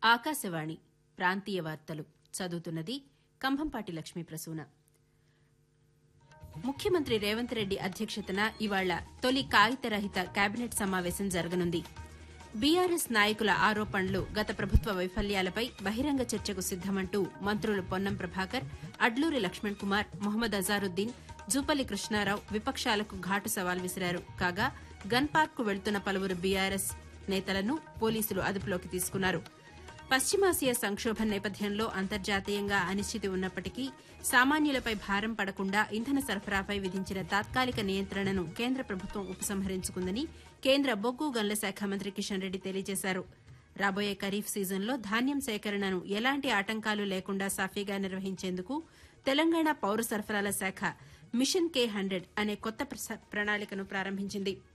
ఆకాశవాణి ప్రాంతీయ వార్తలు చదువుతున్నది కంభంపాటి లక్ష్మీ ప్రసూన ముఖ్యమంత్రి రేవంత్ రెడ్డి అధ్యక్షతన ఇవాళ తొలి కాగితరహిత కేబినెట్ సమావేశం జరగనుంది బీఆర్ఎస్ నాయకుల ఆరోపణలు గత ప్రభుత్వ వైఫల్యాలపై బహిరంగ చర్చకు సిద్దమంటూ మంత్రులు పొన్నం ప్రభాకర్ అడ్లూరి లక్ష్మణ్ కుమార్ మొహమ్మద్ అజారుద్దీన్ జూపల్లి కృష్ణారావు విపక్షాలకు ఘాటు సవాల్ విసిరారు కాగా గన్ పార్క్ కు వెళ్తున్న పలువురు బీఆర్ఎస్ నేతలను పోలీసులు అదుపులోకి తీసుకున్నారు పశ్చిమాసియా సంక్షోభం నేపథ్యంలో అంతర్జాతీయంగా అనిశ్చితి ఉన్నప్పటికీ సామాన్యులపై భారం పడకుండా ఇంధన సరఫరాపై విధించిన తాత్కాలిక నియంత్రణను కేంద్ర ప్రభుత్వం ఉపసంహరించుకుందని కేంద్ర బొగ్గు గనుల శాఖ మంత్రి కిషన్ రెడ్డి తెలియజేశారు రాబోయే ఖరీఫ్ సీజన్లో ధాన్యం సేకరణను ఎలాంటి ఆటంకాలు లేకుండా సాఫీగా నిర్వహించేందుకు తెలంగాణ పౌర సరఫరాల శాఖ మిషన్ కే హండ్రెడ్ అనే కొత్త ప్రణాళికను ప్రారంభించింది